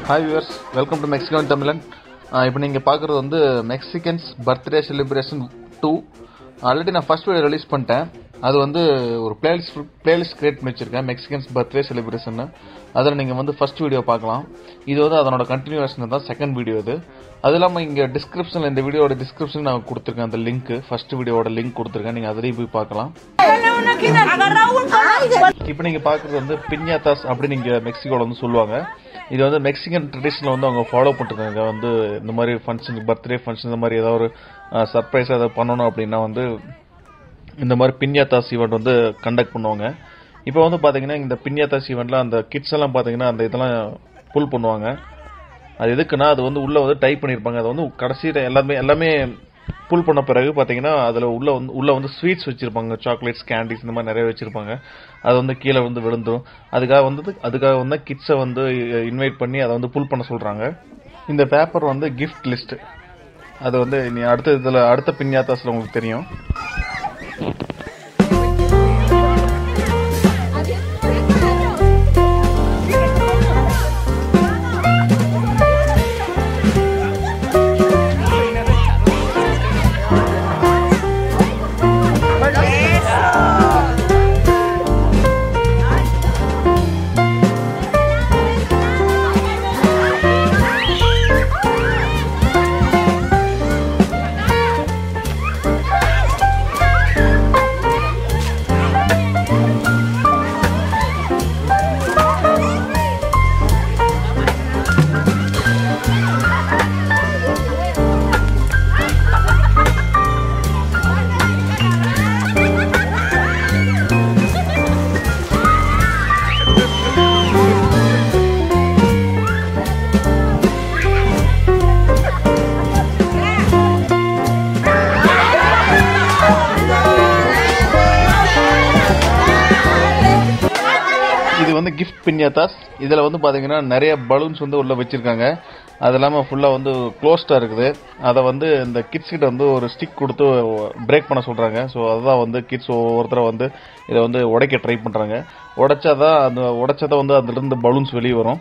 Hi viewers welcome to Mexican தமிழன் இப்போ நீங்கள் பார்க்குறது வந்து Mexicans birthday celebration two already நான் ஃபர்ஸ்ட் வீடியோ ரிலீஸ் பண்ணிட்டேன் அது வந்து ஒரு பிளேலிஸ்ட் பிளேலிஸ்ட் கிரியேட் பண்ணி வச்சிருக்கேன் மெக்சிகன்ஸ் பர்த்டே செலிப்ரேஷன் அதில் நீங்கள் வந்து ஃபர்ஸ்ட் வீடியோ பார்க்கலாம் இது வந்து அதனோட கண்டினியூவேஷன் தான் செகண்ட் வீடியோ இது அது இல்லாமல் இங்கே டிஸ்கிரிப்ஷனில் இந்த வீடியோட டிஸ்கிரிப்ஷன் நான் கொடுத்துருக்கேன் அந்த லிங்க் ஃபர்ஸ்ட் வீடியோட லிங்க் கொடுத்துருக்கேன் நீங்கள் அதிலேயும் போய் பார்க்கலாம் இப்போ நீங்க பாக்குறது வந்து பின்யாத்தாஸ் அப்படின்னு இங்க மெக்சிகோல வந்து சொல்லுவாங்க இது வந்து மெக்சிகன் ட்ரெடிஷனில் வந்து அவங்க ஃபாலோ பண்ணிருக்காங்க வந்து இந்த மாதிரி ஃபங்க்ஷன் பர்த்டே ஃபங்க்ஷன் இந்த மாதிரி ஏதாவது ஒரு சர்ப்ரைஸ் ஏதாவது பண்ணணும் அப்படின்னா வந்து இந்த மாதிரி பின்யாத்தாஸ் ஈவெண்ட் வந்து கண்டக்ட் பண்ணுவாங்க இப்போ வந்து பாத்தீங்கன்னா இந்த பின்யாத்தாஸ் ஈவெண்ட்ல அந்த கிட்ஸ் எல்லாம் பாத்தீங்கன்னா அந்த இதெல்லாம் புல் பண்ணுவாங்க அது எதுக்குன்னா அது வந்து உள்ள வந்து டைப் பண்ணியிருப்பாங்க அது வந்து கடைசியில் எல்லாமே எல்லாமே புல் பண்ண பிறகு பார்த்தீங்கன்னா அதில் உள்ள வந்து உள்ள வந்து ஸ்வீட்ஸ் வச்சிருப்பாங்க சாக்லேட்ஸ் கேண்டீஸ் இந்த மாதிரி நிறைய வச்சிருப்பாங்க அது வந்து கீழே வந்து விழுந்துரும் அதுக்காக வந்து அதுக்காக வந்து கிட்ஸை வந்து இன்வைட் பண்ணி அதை வந்து புல் பண்ண சொல்றாங்க இந்த பேப்பர் வந்து கிஃப்ட் லிஸ்ட் அது வந்து நீ அடுத்த இதில் அடுத்த பின்யாத்தாஸில் உங்களுக்கு தெரியும் இது வந்து கிஃப்ட் பின்யாத்தாஸ் இதில் வந்து பார்த்தீங்கன்னா நிறைய பலூன்ஸ் வந்து உள்ள வச்சிருக்காங்க அது இல்லாமல் ஃபுல்லாக வந்து க்ளோஸ்டாக இருக்குது அதை வந்து இந்த கிட்ஸ் கிட்ட வந்து ஒரு ஸ்டிக் கொடுத்து பிரேக் பண்ண சொல்கிறாங்க ஸோ அதுதான் வந்து கிட்ஸ் ஒவ்வொருத்தரை வந்து இதை வந்து உடைக்க ட்ரை பண்ணுறாங்க உடைச்சாதான் அந்த உடைச்சதை வந்து அதுலேருந்து பலூன்ஸ் வெளியே வரும்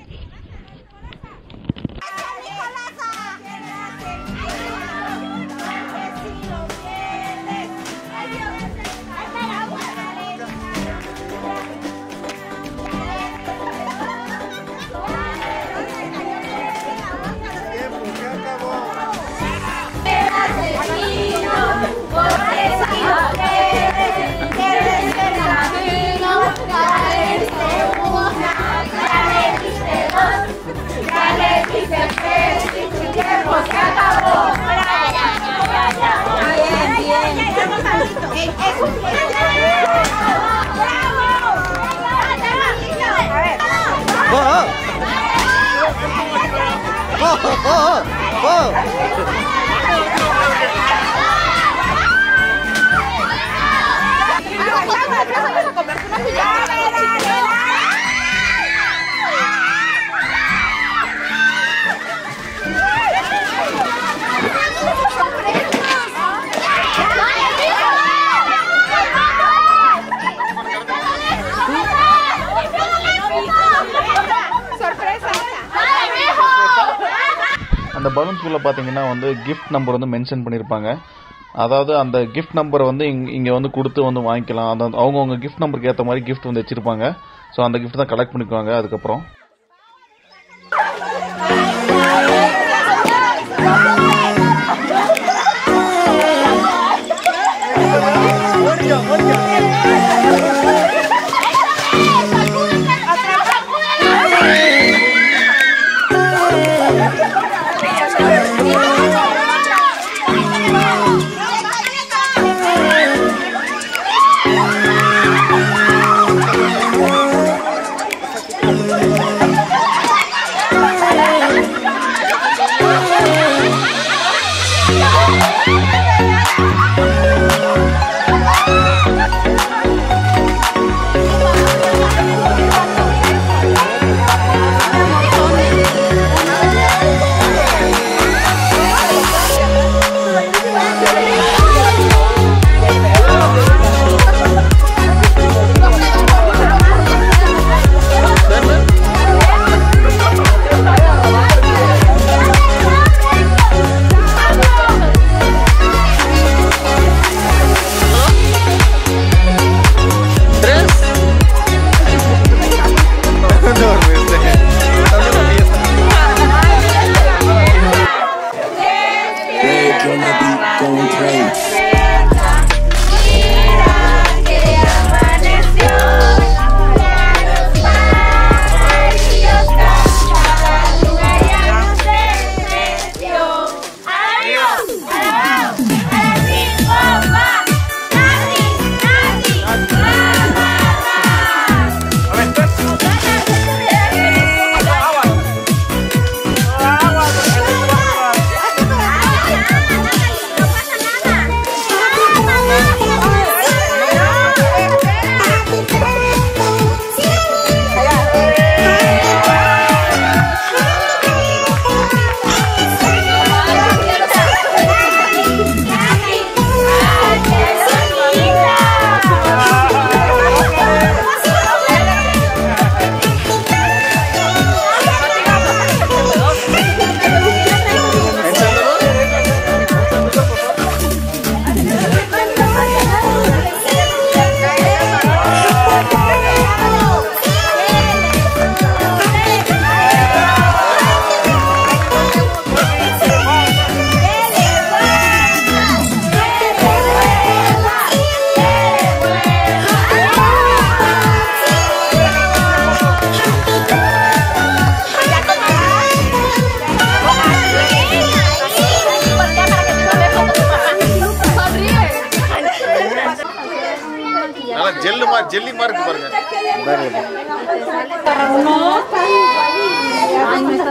அந்த பலூன்ஸ்குள்ள பார்த்தீங்கன்னா வந்து கிஃப்ட் நம்பர் வந்து மென்ஷன் பண்ணியிருப்பாங்க அதாவது அந்த கிஃப்ட் நம்பரை வந்து இங்க இங்க வந்து கொடுத்து வந்து வாங்கிக்கலாம் அந்த அவங்கவுங்க கிஃப்ட் நம்பருக்கு ஏற்ற மாதிரி கிஃப்ட் வந்து வச்சிருப்பாங்க ஸோ அந்த கிஃப்ட் தான் கலெக்ட் பண்ணிக்குவாங்க அதுக்கப்புறம்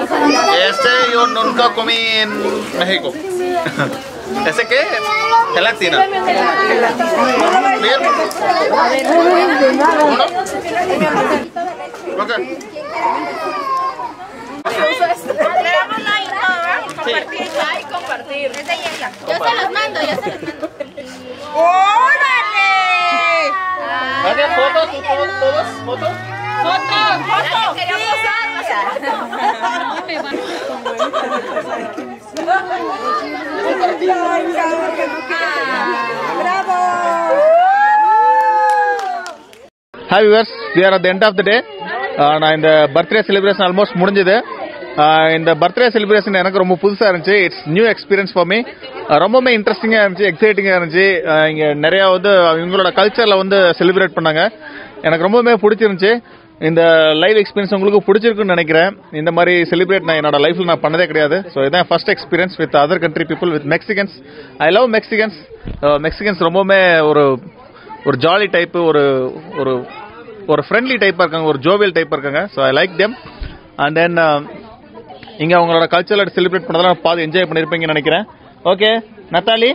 Este yo nunca comí en México. ¿Ese qué? Gelatina. Bien. ¿Uno? Ok. Le damos like y todo, ¿verdad? Compartir, like, compartir. Es de ella. Yo se los mando, yo se los mando. ¡Órale! ¿Hagan fotos? ¿Tú todos? ¿Todos? ¿Fotos? ¡Foto! ¡Foto! Quería hi viewers we are at end of the day நான் இந்த birthday celebration almost முடிஞ்சது Uh, இந்த birthday celebration எனக்கு ரொம்ப புதுசாக இருந்துச்சு it's new experience for me ரொம்பவுமே இன்ட்ரெஸ்டிங்காக இருந்துச்சு எக்ஸைட்டிங்காக இருந்துச்சு Uh, இங்க நிறைய வந்து இவங்களோட கல்ச்சரில் வந்து செலிப்ரேட் பண்ணாங்க எனக்கு ரொம்பவுமே பிடிச்சிருந்துச்சு இந்த லைவ் எக்ஸ்பீரியன்ஸ் உங்களுக்கு பிடிச்சிருக்குன்னு நினைக்கிறேன் இந்த மாதிரி செலிப்ரேட் நான் என்னோட லைஃப்ல நான் பண்ணதே கிடையாது ஸோ இதான் first experience with other country people with Mexicans I love Mexicans Mexicans ரொம்பவுமே ஒரு ஒரு ஜாலி டைப்பு ஒரு ஒரு ஒரு ஃப்ரெண்ட்லி டைப்பாக இருக்காங்க ஒரு ஜோவியல் டைப்பாக இருக்காங்க so I like them and then இங்கே அவங்களோட கல்ச்சரில் செலிப்ரேட் பண்ணதெல்லாம் பார்த்து என்ஜாய் பண்ணியிருப்பீங்கன்னு நினைக்கிறேன் ஓகே நத்தாலி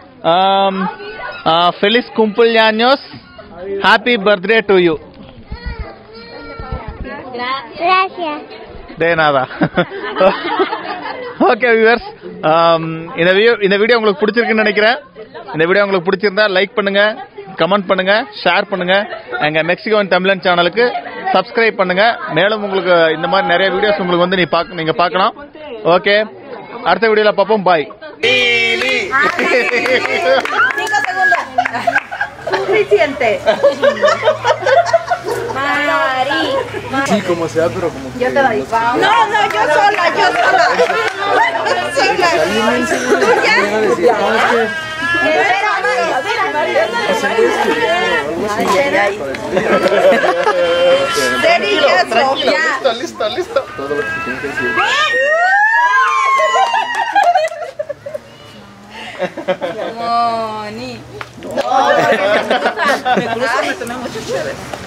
ஃபெலிஸ் கும்பிள் யானியோஸ் happy birthday to you Gracias. De nada. Okay viewers இந்த வீடியோ இந்த வீடியோ உங்களுக்கு பிடிச்சிருக்குன்னு நினைக்கிறேன் இந்த வீடியோ உங்களுக்கு பிடிச்சிருந்தா லைக் பண்ணுங்க கமெண்ட் பண்ணுங்க ஷேர் பண்ணுங்க எங்க மெக்சிகோன் தமிழன் சேனலுக்கு சப்ஸ்கிரைப் பண்ணுங்க மேலும் உங்களுக்கு இந்த மாதிரி நிறைய வீடியோஸ் உங்களுக்கு வந்து நீ பாக்க நீங்க பார்க்கலாம் ஓகே அடுத்த வீடியோல பார்ப்போம் பாய் Cinco segundos. Suficiente. Mari. Sí, como sea, pero como Yo te doy. No, no, yo sola, yo sola. sola. ¿Tú ya? van a decir, no, es que Espera, Delicioso. Tranquilo, Ya. listo, listo, listo. todo lo que se tiene que decir. Moni. Me cruzo, me tomé mucho chévere.